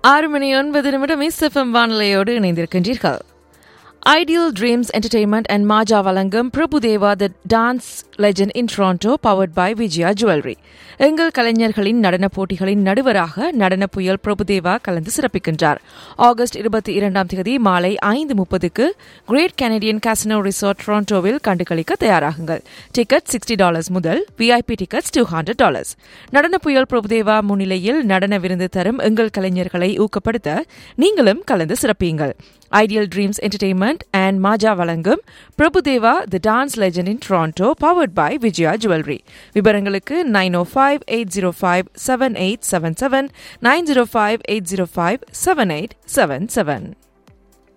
ஆறு மணி ஒன்பது நிமிடம் எஸ்எஃப்எம் வானிலையோடு இணைந்திருக்கின்றீர்கள் ideal dreams entertainment and Maja வழங்கும் Prabhudeva the dance legend in Toronto powered by Vijaya jewellery எங்கள் கலைஞர்களின் நடனப் போட்டிகளின் நடுவராக நடன புயல் பிரபுதேவா கலந்து சிறப்பிக்கின்றார் ஆகஸ்ட் இருபத்தி இரண்டாம் தேதி மாலை ஐந்து முப்பதுக்கு கிரேட் கனடியன் காசினோ ரிசார்ட் டொரண்டோவில் கண்டுகளிக்க தயாராகுங்கள் டிக்கெட் சிக்ஸ்டி டாலர்ஸ் முதல் VIP tickets two hundred dollars நடன புயல் பிரபுதேவா முன்னிலையில் நடன விருந்து தரும் எங்கள் கலைஞர்களை ஊக்கப்படுத்த நீங்களும் கலந்து சிறப்பியுங்கள் ideal dreams entertainment and Maja வழங்கும் Prabhudeva the dance legend in Toronto powered by Vijaya jewellery விவரங்களுக்கு nine O five eight zero five seven eight seven seven nine zero five eight zero five seven eight seven seven